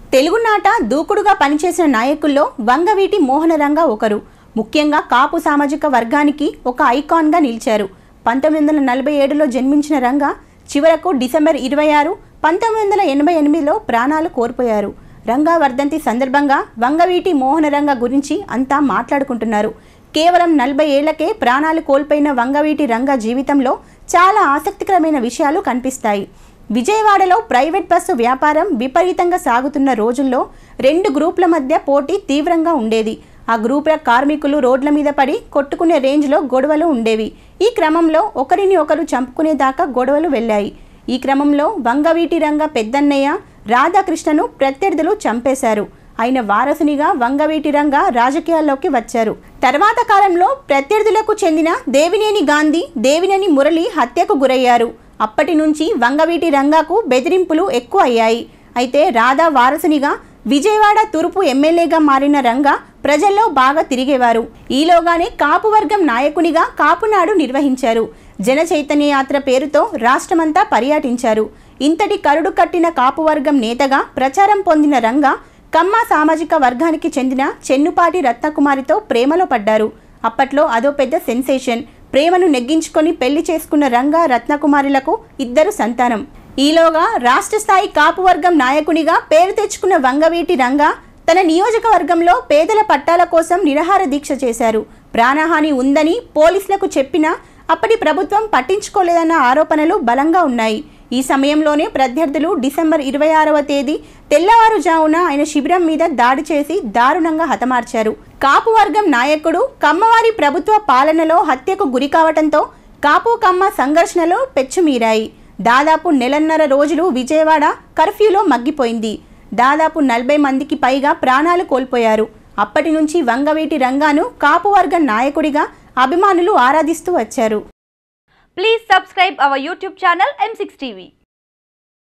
తెలుగునాట దూకుడుగా పనిచేసిన నాయకుల్లో వంగవీటి మోహనరంగ ఒకరు ముఖ్యంగా కాపు సామాజిక వర్గానికి ఒక ఐకాన్గా నిలిచారు పంతొమ్మిది వందల నలభై ఏడులో జన్మించిన రంగ చివరకు డిసెంబర్ ఇరవై ఆరు పంతొమ్మిది వందల ఎనభై ఎనిమిదిలో ప్రాణాలు కోల్పోయారు రంగా వర్ధంతి సందర్భంగా వంగవీటి మోహనరంగ గురించి అంతా మాట్లాడుకుంటున్నారు కేవలం నలభై ఏళ్లకే ప్రాణాలు కోల్పోయిన వంగవీటి రంగ జీవితంలో చాలా ఆసక్తికరమైన విషయాలు కనిపిస్తాయి విజయవాడలో ప్రైవేట్ బస్సు వ్యాపారం విపరీతంగా సాగుతున్న రోజుల్లో రెండు గ్రూపుల మధ్య పోటీ తీవ్రంగా ఉండేది ఆ గ్రూపుల కార్మికులు రోడ్ల మీద పడి కొట్టుకునే రేంజ్లో గొడవలు ఉండేవి ఈ క్రమంలో ఒకరిని ఒకరు చంపుకునేదాకా గొడవలు వెళ్ళాయి ఈ క్రమంలో వంగవీటి రంగ పెద్దన్నయ్య రాధాకృష్ణను ప్రత్యర్థులు చంపేశారు ఆయన వారసునిగా వంగవీటి రంగ రాజకీయాల్లోకి వచ్చారు తర్వాత కాలంలో ప్రత్యర్థులకు చెందిన దేవినేని గాంధీ దేవినేని మురళి హత్యకు గురయ్యారు అప్పటి నుంచి వంగవీటి రంగాకు బెదిరింపులు ఎక్కువ అయ్యాయి అయితే రాధా వారసునిగా విజయవాడ తూర్పు ఎమ్మెల్యేగా మారిన రంగా ప్రజల్లో బాగా తిరిగేవారు ఈలోగానే కాపు వర్గం నాయకునిగా కాపునాడు నిర్వహించారు జన చైతన్య యాత్ర పేరుతో రాష్ట్రమంతా పర్యటించారు ఇంతటి కరుడు కట్టిన కాపు వర్గం నేతగా ప్రచారం పొందిన రంగా కమ్మ సామాజిక వర్గానికి చెందిన చెన్నుపాటి రత్నకుమారితో ప్రేమలో పడ్డారు అప్పట్లో అదో పెద్ద సెన్సేషన్ ప్రేమను నెగ్గించుకొని పెళ్లి చేసుకున్న రంగా రత్నకుమారులకు ఇద్దరు సంతానం ఈలోగా రాష్ట్ర స్థాయి కాపు వర్గం నాయకునిగా పేరు తెచ్చుకున్న వంగవీటి రంగా తన నియోజకవర్గంలో పేదల పట్టాల కోసం నిరాహార దీక్ష చేశారు ప్రాణహాని ఉందని పోలీసులకు చెప్పినా అప్పటి ప్రభుత్వం పట్టించుకోలేదన్న ఆరోపణలు బలంగా ఉన్నాయి ఈ సమయంలోనే ప్రత్యర్థులు డిసెంబర్ ఇరవై ఆరవ తేదీ తెల్లవారుజామున ఆయన శిబిరం మీద దాడి చేసి దారుణంగా హతమార్చారు కాపు వర్గం నాయకుడు కమ్మవారి ప్రభుత్వ పాలనలో హత్యకు గురి కావటంతో కాపు కమ్మ సంఘర్షణలో పెచ్చుమీరాయి దాదాపు నెలన్నర రోజులు విజయవాడ కర్ఫ్యూలో మగ్గిపోయింది దాదాపు నలభై మందికి పైగా ప్రాణాలు కోల్పోయారు అప్పటి నుంచి వంగవీటి రంగాను కాపు వర్గం నాయకుడిగా అభిమానులు ఆరాధిస్తూ వచ్చారు Please subscribe our YouTube channel M6 TV.